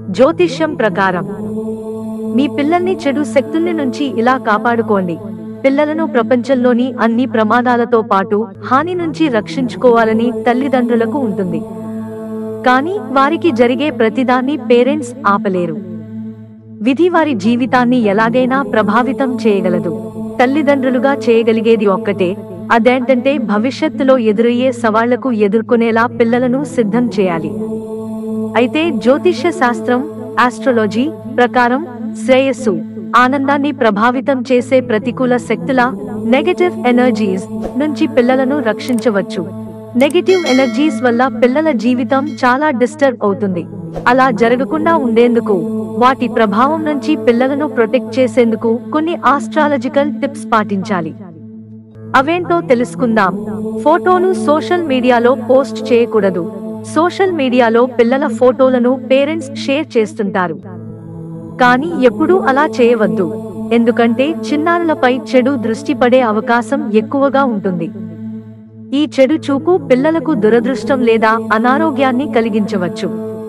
జ్యోతిష్యం ప్రకారం మీ పిల్లల్ని చెడు శక్తుల్ని నుంచి ఇలా కాపాడుకోండి పిల్లలను ప్రపంచంలోని అన్ని ప్రమాదాలతో పాటు హాని నుంచి రక్షించుకోవాలని తల్లిదండ్రులకు ఉంటుంది కానీ వారికి జరిగే ప్రతిదాన్ని పేరెంట్స్ ఆపలేరు విధి వారి జీవితాన్ని ఎలాగైనా ప్రభావితం చేయగలదు తల్లిదండ్రులుగా చేయగలిగేది ఒక్కటే అదేంటంటే భవిష్యత్తులో ఎదురయ్యే సవాళ్లకు ఎదుర్కొనేలా పిల్లలను సిద్ధం చేయాలి అయితే జ్యోతిష్య శాస్త్రం ఆస్ట్రాలజీ ప్రకారం శ్రేయస్సు ఆనందాన్ని ప్రభావితం చేసే ప్రతికూల శక్తుల నెగటివ్ ఎనర్జీస్ నుంచి పిల్లలను రక్షించవచ్చు నెగటివ్ ఎనర్జీస్ వల్ల పిల్లల జీవితం చాలా డిస్టర్బ్ అవుతుంది అలా జరగకుండా ఉండేందుకు వాటి ప్రభావం నుంచి పిల్లలను ప్రొటెక్ట్ చేసేందుకు కొన్ని ఆస్ట్రాలజికల్ టిప్స్ పాటించాలి అవేంటో తెలుసుకుందాం ఫోటోను సోషల్ మీడియాలో పోస్ట్ చేయకూడదు సోషల్ మీడియాలో పిల్లల ఫోటోలను పేరెంట్స్ షేర్ చేస్తుంటారు కానీ ఎప్పుడూ అలా చేయవద్దు ఎందుకంటే చిన్నారులపై చెడు దృష్టి పడే అవకాశం ఎక్కువగా ఉంటుంది ఈ చెడు చూపు పిల్లలకు దురదృష్టం లేదా అనారోగ్యాన్ని కలిగించవచ్చు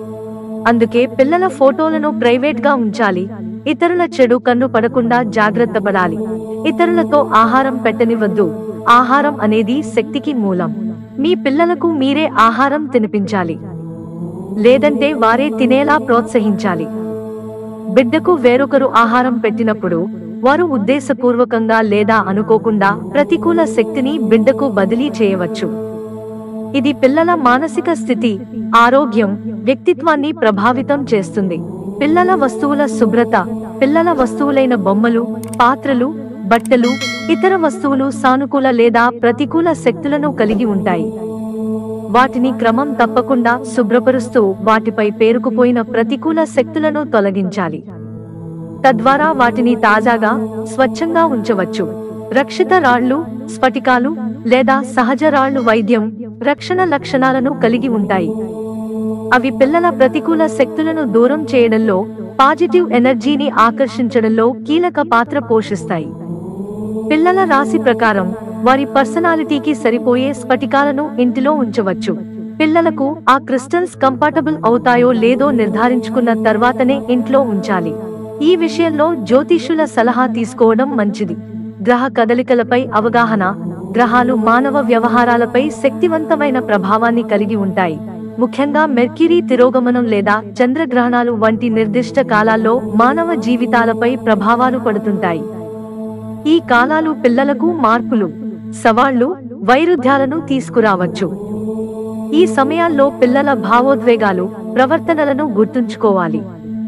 అందుకే పిల్లల ఫోటోలను ప్రైవేట్ గా ఉంచాలి ఇతరుల చెడు కన్ను పడకుండా జాగ్రత్త పడాలి ఇతరులతో ఆహారం పెట్టనివద్దు ఆహారం అనేది శక్తికి మూలం మీ పిల్లలకు మీరే ఆహారం తినిపించాలి లేదంటే వారే తినేలా ప్రోత్సహించాలి బిడ్డకు వేరొకరు ఆహారం పెట్టినప్పుడు వారు ఉద్దేశపూర్వకంగా లేదా అనుకోకుండా ప్రతికూల శక్తిని బిడ్డకు బదిలీ చేయవచ్చు ఇది పిల్లల మానసిక స్థితి ఆరోగ్యం వ్యక్తిత్వాన్ని ప్రభావితం చేస్తుంది పిల్లల వస్తువుల శుభ్రత పిల్లల వస్తువులైన బొమ్మలు పాత్రలు బట్టలు ఇతర వస్తువులు సానుకూల లేదా ప్రతికూల శక్తులను కలిగి ఉంటాయి వాటిని క్రమం తప్పకుండా శుభ్రపరుస్తూ వాటిపై పేరుకుపోయిన ప్రతికూల శక్తులను తొలగించాలి తద్వారా వాటిని తాజాగా స్వచ్ఛంగా ఉంచవచ్చు రక్షిత రాళ్లు స్ఫటికాలు లేదా సహజ రాళ్లు వైద్యం రక్షణ లక్షణాలను కలిగి ఉంటాయి అవి పిల్లల ప్రతికూల శక్తులను దూరం చేయడంలో పాజిటివ్ ఎనర్జీని ఆకర్షించడంలో కీలక పాత్ర పోషిస్తాయి పిల్లల రాశి ప్రకారం వారి పర్సనాలిటీకి సరిపోయే స్ఫటికాలను ఇంటిలో ఉంచవచ్చు పిల్లలకు ఆ క్రిస్టల్స్ కంపాటబుల్ అవుతాయో లేదో నిర్ధారించుకున్న తర్వాతనే ఇంట్లో ఉంచాలి ఈ విషయంలో జ్యోతిష్యుల సలహా తీసుకోవడం మంచిది గ్రహ కదలికలపై అవగాహన గ్రహాలు మానవ వ్యవహారాలపై శక్తివంతమైన ప్రభావాన్ని కలిగి ఉంటాయి ముఖ్యంగా మెర్క్యూరీ తిరోగమనం లేదా చంద్రగ్రహణాలు వంటి నిర్దిష్ట కాలాల్లో మానవ జీవితాలపై ప్రభావాలు పడుతుంటాయి ఈ కాలాలు పిల్లలకు మార్పులు సవాళ్లు వైరుధ్యాలను తీసుకురావచ్చు ఈ సమయాల్లో పిల్లల భావోద్వేగాలు ప్రవర్తనలను గుర్తుంచుకోవాలి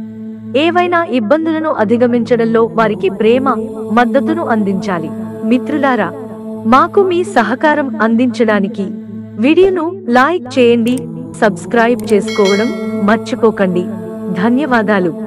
ఏవైనా ఇబ్బందులను అధిగమించడంలో వారికి ప్రేమ మద్దతును అందించాలి మిత్రులారా మాకు మీ సహకారం అందించడానికి వీడియోను లైక్ చేయండి సబ్స్క్రైబ్ చేసుకోవడం మర్చిపోకండి ధన్యవాదాలు